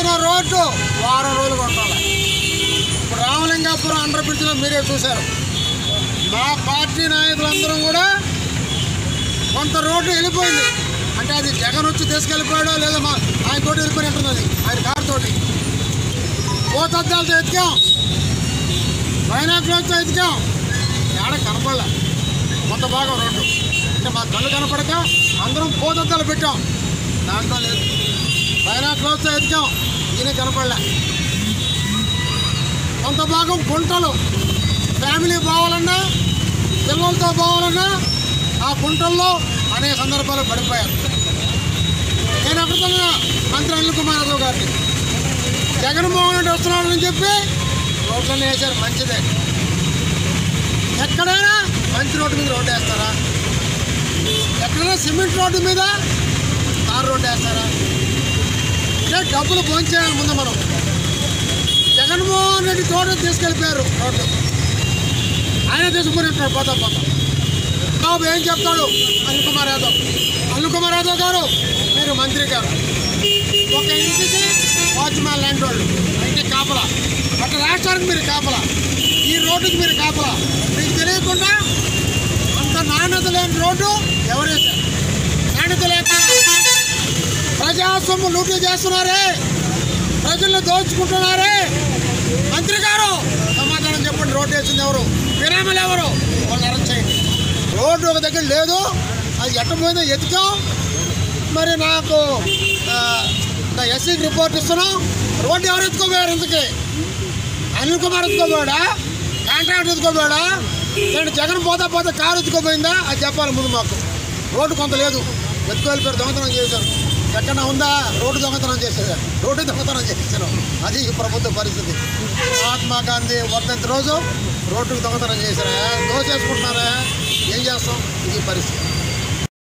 వేసిన రోడ్డు వారం రోజులు కొట్టాలి ఇప్పుడు రామలింగాపురం అండర్ బ్రిడ్జ్లో మీరే చూశారు మా పార్టీ నాయకులందరం కూడా కొంత రోడ్డు వెళ్ళిపోయింది అంటే అది జగన్ వచ్చి తీసుకెళ్ళిపోయాడో లేదా మా ఆయన తోటి వెళ్ళిపోయి ఉంటున్నది ఆయన కారు తోటి పోతద్దాలతో ఎత్తికాం బైనాకులతో ఎత్తికాం ఏడ కనపడలే కొంత భాగం రోడ్డు అంటే మా కళ్ళు కనపడక అందరం పోతద్దాలు పెట్టాం దాంట్లో లేదు బైనాకులతో ఎత్తికాం ఈయన కనపడలే కొంత భాగం గుంటలు ఫ్యామిలీ పోవాలన్నా పిల్లలతో పోవాలన్నా ఆ గుంటల్లో అనేక సందర్భాలు పడిపోయారు నేను అడుగుతున్నా మంత్రి అనిల్ కుమార్ యాదవ్ గారిని జగన్మోహన్ రెడ్డి వస్తున్నాడని చెప్పి రోడ్లన్నీ వేశారు మంచిదే ఎక్కడైనా మంచి రోడ్డు మీద రోడ్డు వేస్తారా ఎక్కడైనా సిమెంట్ రోడ్డు మీద తార్ రోడ్డు వేస్తారా అంటే డబ్బులు భోంచేయాలి ముందు మనం జగన్మోహన్ రెడ్డి తోట తీసుకెళ్ళిపోయారు రోడ్డు ఆయన తీసుకుని ఉంటాడు పోతా పోతా బాబు ఏం చెప్తాడు అనిల్ కుమార్ యాదవ్ అనిల్ కుమార్ యాదవ్ గారు మీరు మంత్రి గారు ఒక ఇంటికి వాచ్మ్యాన్ లాంటి వాళ్ళు ఇంటి కాపలా అట్లా రాష్ట్రానికి మీరు కాపలా ఈ రోడ్డుకి మీరు కాపలా మీకు తెలియకుండా అంత నాణ్యత లేని రోడ్డు ఎవరు వేశారు నాణ్యత లేక ప్రజాస్వామ్యం లూటీ చేస్తున్నారే ప్రజల్ని దోచుకుంటున్నారే మంత్రి గారు సమాధానం చెప్పండి రోడ్డు వేసింది ఎవరు విరామలు ఎవరు వాళ్ళు అరెస్ట్ చేయండి రోడ్డు ఒక దగ్గర లేదు అది ఎట్ట పోయిందో ఎతికాం మరి నాకు ఆ, నా ఎస్సీకి రిపోర్ట్ ఇస్తున్నాం రోడ్డు ఎవరు ఎత్తుకోపోయారు ఇంతకీ అనిల్ కుమార్ ఎత్తుకోపోయాడా కాంట్రాక్టర్ ఎత్తుకోపోయాడా నేను జగన్ పోతా పోతా కారు ఎత్తుకోపోయిందా అది చెప్పాలి ముందు మాకు రోడ్డు కొంత లేదు ఎత్తుకోవాలి దొంగతనం చేశారు ఎక్కడ ఉందా రోడ్డు దొంగతనం చేసేది రోడ్డు దొంగతనం చేశారు అది ఈ ప్రభుత్వ పరిస్థితి మహాత్మా గాంధీ వర్ధంతి రోజు రోడ్డుకు దొంగతనం చేశారా దోచేసుకుంటున్నారా ఏం చేస్తాం ఇది పరిస్థితి